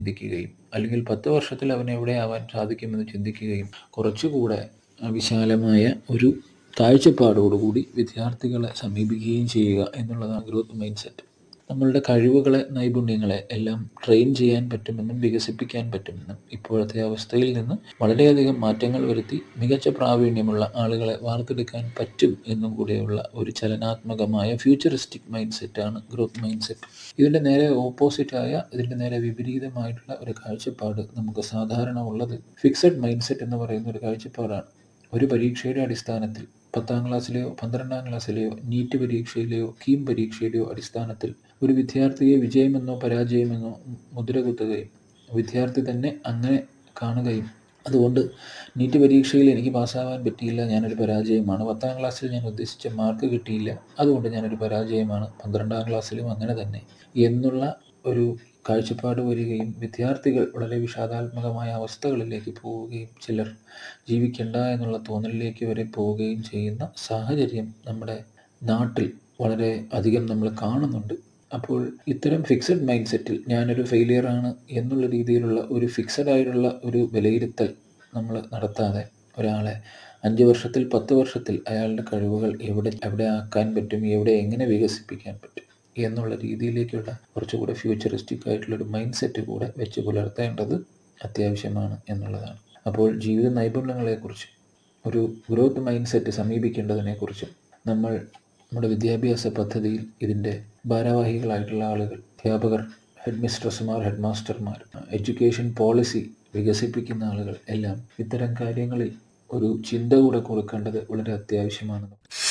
ചിന്തിക്കുകയും അല്ലെങ്കിൽ പത്ത് വർഷത്തിൽ അവൻ എവിടെ ആവാൻ സാധിക്കുമെന്ന് ചിന്തിക്കുകയും കുറച്ചുകൂടെ വിശാലമായ ഒരു കാഴ്ചപ്പാടോടുകൂടി വിദ്യാർത്ഥികളെ സമീപിക്കുകയും ചെയ്യുക എന്നുള്ളതാണ് ഗ്രോത്ത് മൈൻഡ് സെറ്റ് നമ്മളുടെ കഴിവുകളെ നൈപുണ്യങ്ങളെ എല്ലാം ട്രെയിൻ ചെയ്യാൻ പറ്റുമെന്നും വികസിപ്പിക്കാൻ പറ്റുമെന്നും ഇപ്പോഴത്തെ അവസ്ഥയിൽ നിന്ന് വളരെയധികം മാറ്റങ്ങൾ വരുത്തി മികച്ച പ്രാവീണ്യമുള്ള ആളുകളെ വാർത്തെടുക്കാൻ പറ്റും എന്നും കൂടെയുള്ള ഒരു ചലനാത്മകമായ ഫ്യൂച്ചറിസ്റ്റിക് മൈൻഡ് സെറ്റാണ് ഗ്രോത്ത് മൈൻഡ് സെറ്റ് ഇതിൻ്റെ നേരെ ഓപ്പോസിറ്റായ ഇതിൻ്റെ നേരെ വിപരീതമായിട്ടുള്ള ഒരു കാഴ്ചപ്പാട് നമുക്ക് സാധാരണ ഉള്ളത് ഫിക്സഡ് മൈൻഡ് സെറ്റ് എന്ന് പറയുന്ന ഒരു കാഴ്ചപ്പാടാണ് ഒരു പരീക്ഷയുടെ അടിസ്ഥാനത്തിൽ പത്താം ക്ലാസ്സിലെയോ പന്ത്രണ്ടാം ക്ലാസ്സിലെയോ നീറ്റ് പരീക്ഷയിലെയോ കീം പരീക്ഷയിലെയോ അടിസ്ഥാനത്തിൽ ഒരു വിദ്യാർത്ഥിയെ വിജയമെന്നോ പരാജയമെന്നോ മുദ്ര കുത്തുകയും വിദ്യാർത്ഥി തന്നെ അങ്ങനെ കാണുകയും അതുകൊണ്ട് നീറ്റ് പരീക്ഷയിൽ എനിക്ക് പാസ്സാവാൻ പറ്റിയില്ല ഞാനൊരു പരാജയമാണ് പത്താം ക്ലാസ്സിൽ ഞാൻ ഉദ്ദേശിച്ച മാർക്ക് കിട്ടിയില്ല അതുകൊണ്ട് ഞാനൊരു പരാജയമാണ് പന്ത്രണ്ടാം ക്ലാസ്സിലും അങ്ങനെ തന്നെ എന്നുള്ള ഒരു കാഴ്ചപ്പാട് വരികയും വിദ്യാർത്ഥികൾ വളരെ വിഷാദാത്മകമായ അവസ്ഥകളിലേക്ക് പോവുകയും ചിലർ ജീവിക്കണ്ട എന്നുള്ള തോന്നലിലേക്ക് വരെ പോവുകയും ചെയ്യുന്ന സാഹചര്യം നമ്മുടെ നാട്ടിൽ വളരെ അധികം നമ്മൾ കാണുന്നുണ്ട് അപ്പോൾ ഇത്തരം ഫിക്സഡ് മൈൻഡ് സെറ്റിൽ ഞാനൊരു ഫെയിലിയർ ആണ് എന്നുള്ള രീതിയിലുള്ള ഒരു ഫിക്സഡ് ആയിട്ടുള്ള ഒരു വിലയിരുത്തൽ നമ്മൾ നടത്താതെ ഒരാളെ അഞ്ച് വർഷത്തിൽ പത്ത് വർഷത്തിൽ അയാളുടെ കഴിവുകൾ എവിടെ എവിടെ ആക്കാൻ പറ്റും എവിടെ എങ്ങനെ വികസിപ്പിക്കാൻ പറ്റും എന്നുള്ള രീതിയിലേക്കുള്ള കുറച്ചുകൂടെ ഫ്യൂച്ചറിസ്റ്റിക് ആയിട്ടുള്ളൊരു മൈൻഡ് സെറ്റ് കൂടെ വെച്ച് പുലർത്തേണ്ടത് അത്യാവശ്യമാണ് എന്നുള്ളതാണ് അപ്പോൾ ജീവിത നൈപുണ്യങ്ങളെക്കുറിച്ച് ഒരു ഗ്രോത്ത് മൈൻഡ് സെറ്റ് സമീപിക്കേണ്ടതിനെക്കുറിച്ചും നമ്മൾ നമ്മുടെ വിദ്യാഭ്യാസ പദ്ധതിയിൽ ഇതിൻ്റെ ഭാരവാഹികളായിട്ടുള്ള ആളുകൾ അധ്യാപകർ ഹെഡ് മിസ്ട്രസ്മാർ ഹെഡ് മാസ്റ്റർമാർ എഡ്യൂക്കേഷൻ പോളിസി വികസിപ്പിക്കുന്ന ആളുകൾ എല്ലാം ഇത്തരം കാര്യങ്ങളിൽ ഒരു ചിന്ത കൂടെ കൊടുക്കേണ്ടത് വളരെ അത്യാവശ്യമാണ്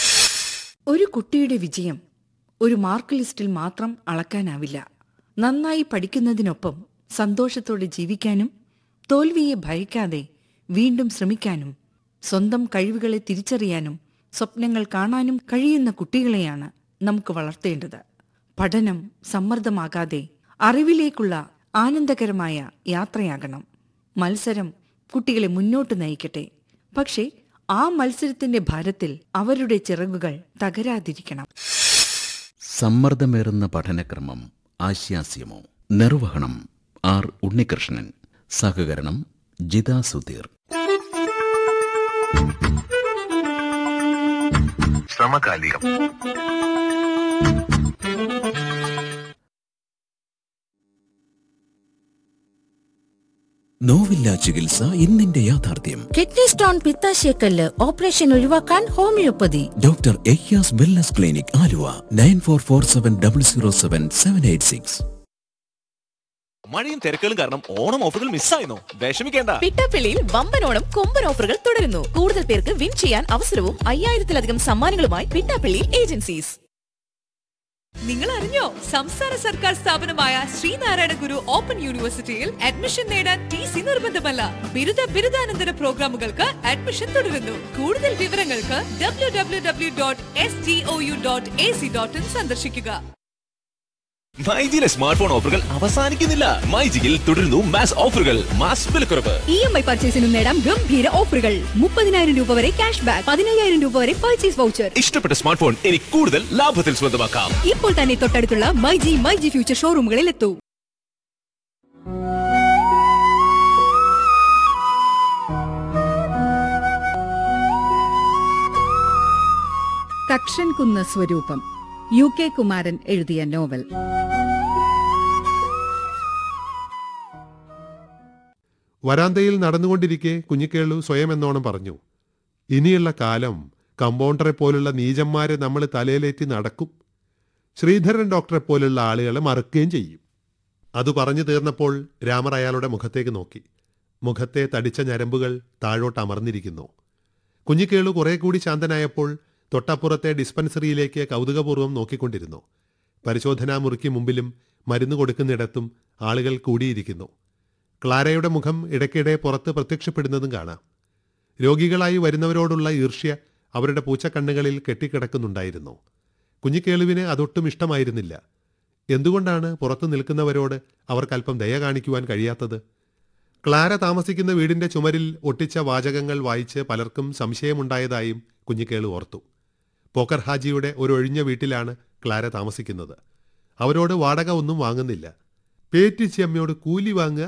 ഒരു കുട്ടിയുടെ വിജയം ഒരു മാർക്ക് ലിസ്റ്റിൽ മാത്രം അളക്കാനാവില്ല നന്നായി പഠിക്കുന്നതിനൊപ്പം സന്തോഷത്തോടെ ജീവിക്കാനും തോൽവിയെ ഭയക്കാതെ വീണ്ടും ശ്രമിക്കാനും സ്വന്തം കഴിവുകളെ തിരിച്ചറിയാനും സ്വപ്നങ്ങൾ കാണാനും കഴിയുന്ന കുട്ടികളെയാണ് നമുക്ക് വളർത്തേണ്ടത് പഠനം സമ്മർദ്ദമാകാതെ അറിവിലേക്കുള്ള ആനന്ദകരമായ യാത്രയാകണം മത്സരം കുട്ടികളെ മുന്നോട്ട് നയിക്കട്ടെ പക്ഷേ ആ മത്സരത്തിന്റെ ഭാരത്തിൽ അവരുടെ ചിറകുകൾ തകരാതിരിക്കണം സമ്മർദ്ദമേറുന്ന പഠനക്രമം ആശ്വാസ്യമോ നിർവഹണം ആർ ഉണ്ണികൃഷ്ണൻ സഹകരണം ജിതാ സുധീർ സമകാലികം നോവില്ല ചികിത്സ ഇന്നിന്റെ യാഥാർത്ഥ്യം കിഡ്നി സ്റ്റോൺ പിത്താശയക്കല്ല് ഓപ്പറേഷൻ ഒഴിവാക്കാൻ homoeopathy doctor Ehyas wellness clinic Aluva nine four four seven double zero seven seven eight six മഴയും തിരക്കുകളും കാരണം ഓണം ഓഫറുകൾ മിസ്സായിരുന്നു വിഷമിക്കേണ്ട പിട്ടാപ്പിള്ളിയിൽ വമ്പൻ ഓണം കൊമ്പൻ ഓഫറുകൾ തുടരുന്നു കൂടുതൽ പേർക്ക് വിൻ ചെയ്യാൻ അവസരവും അയ്യായിരത്തിലധികം സമ്മാനങ്ങളുമായി പിട്ടാപ്പിള്ളി ഏജൻസീസ് നിങ്ങൾ അറിഞ്ഞോ സംസ്ഥാന സർക്കാർ സ്ഥാപനമായ ശ്രീനാരായണ ഗുരു ഓപ്പൺ യൂണിവേഴ്സിറ്റിയിൽ അഡ്മിഷൻ നേടാൻ ടി സി നിർബന്ധമല്ല ബിരുദ ബിരുദാനന്തര പ്രോഗ്രാമുകൾക്ക് അഡ്മിഷൻ തുടരുന്നു കൂടുതൽ വിവരങ്ങൾക്ക് W W W dot S T O U dot A C dot in സന്ദർശിക്കുക മൈജിയിലെ സ്മാർട്ട് ഫോൺ ഓഫറുകൾ അവസാനിക്കുന്നില്ല മൈജിയിൽ തുടരുന്നു മാസ് ഓഫറുകൾ മാസ് വിലക്കുറവ് ഇ എം ഐ പർച്ചേസിനും നേടാം ഗംഭീര ഓഫറുകൾ മുപ്പതിനായിരം രൂപ വരെ ക്യാഷ് ബാക്ക് പതിനയ്യായിരം രൂപ വരെ പർച്ചേസ് വൗച്ചർ ഇഷ്ടപ്പെട്ട സ്മാർട്ട് ഫോൺ ഇനി കൂടുതൽ ലാഭത്തിൽ സ്വന്തമാക്കാം ഇപ്പോൾ തന്നെ തൊട്ടടുത്തുള്ള my G my G future ഷോറൂമുകളിൽ എത്തൂ തക്ഷൻകുന്ന് സ്വരൂപം യു കെ കുമാരൻ എഴുതിയ നോവൽ വരാന്തയിൽ നടന്നുകൊണ്ടിരിക്കെ കുഞ്ഞിക്കേളു സ്വയം എന്നോണം പറഞ്ഞു ഇനിയുള്ള കാലം കമ്പൗണ്ടറെ പോലുള്ള നീചന്മാരെ നമ്മൾ തലയിലേറ്റി നടക്കും ശ്രീധരൻ ഡോക്ടറെ പോലുള്ള ആളുകളെ മറക്കുകയും ചെയ്യും അത് പറഞ്ഞു തീർന്നപ്പോൾ രാമർ അയാളുടെ മുഖത്തേക്ക് നോക്കി മുഖത്തെ തടിച്ച ഞരമ്പുകൾ താഴോട്ട് അമർന്നിരിക്കുന്നു കുഞ്ഞിക്കേളു കുറെ കൂടി ശാന്തനായപ്പോൾ തൊട്ടപ്പുറത്തെ ഡിസ്പെൻസറിയിലേക്ക് കൗതുകപൂർവ്വം നോക്കിക്കൊണ്ടിരുന്നു പരിശോധനാ മുറിക്ക് മുമ്പിലും മരുന്ന് കൊടുക്കുന്നിടത്തും ആളുകൾ കൂടിയിരിക്കുന്നു ക്ലാരയുടെ മുഖം ഇടയ്ക്കിടെ പുറത്ത് പ്രത്യക്ഷപ്പെടുന്നതും കാണാം രോഗികളായി വരുന്നവരോടുള്ള ഈർഷ്യ അവരുടെ പൂച്ചക്കണ്ണുകളിൽ കെട്ടിക്കിടക്കുന്നുണ്ടായിരുന്നു കുഞ്ഞിക്കേളുവിന് അതൊട്ടും ഇഷ്ടമായിരുന്നില്ല എന്തുകൊണ്ടാണ് പുറത്തു നിൽക്കുന്നവരോട് അവർക്കല്പം ദയ കാണിക്കുവാൻ കഴിയാത്തത് ക്ലാര താമസിക്കുന്ന വീടിന്റെ ചുമരിൽ ഒട്ടിച്ച വാചകങ്ങൾ വായിച്ച് പലർക്കും സംശയമുണ്ടായതായും കുഞ്ഞിക്കേളു ഓർത്തു പോക്കർ ഹാജിയുടെ ഒരു ഒഴിഞ്ഞ വീട്ടിലാണ് ക്ലാര താമസിക്കുന്നത് അവരോട് വാടക ഒന്നും വാങ്ങുന്നില്ല പേറ്റിച്ചി അമ്മയോട് കൂലി വാങ്ങുക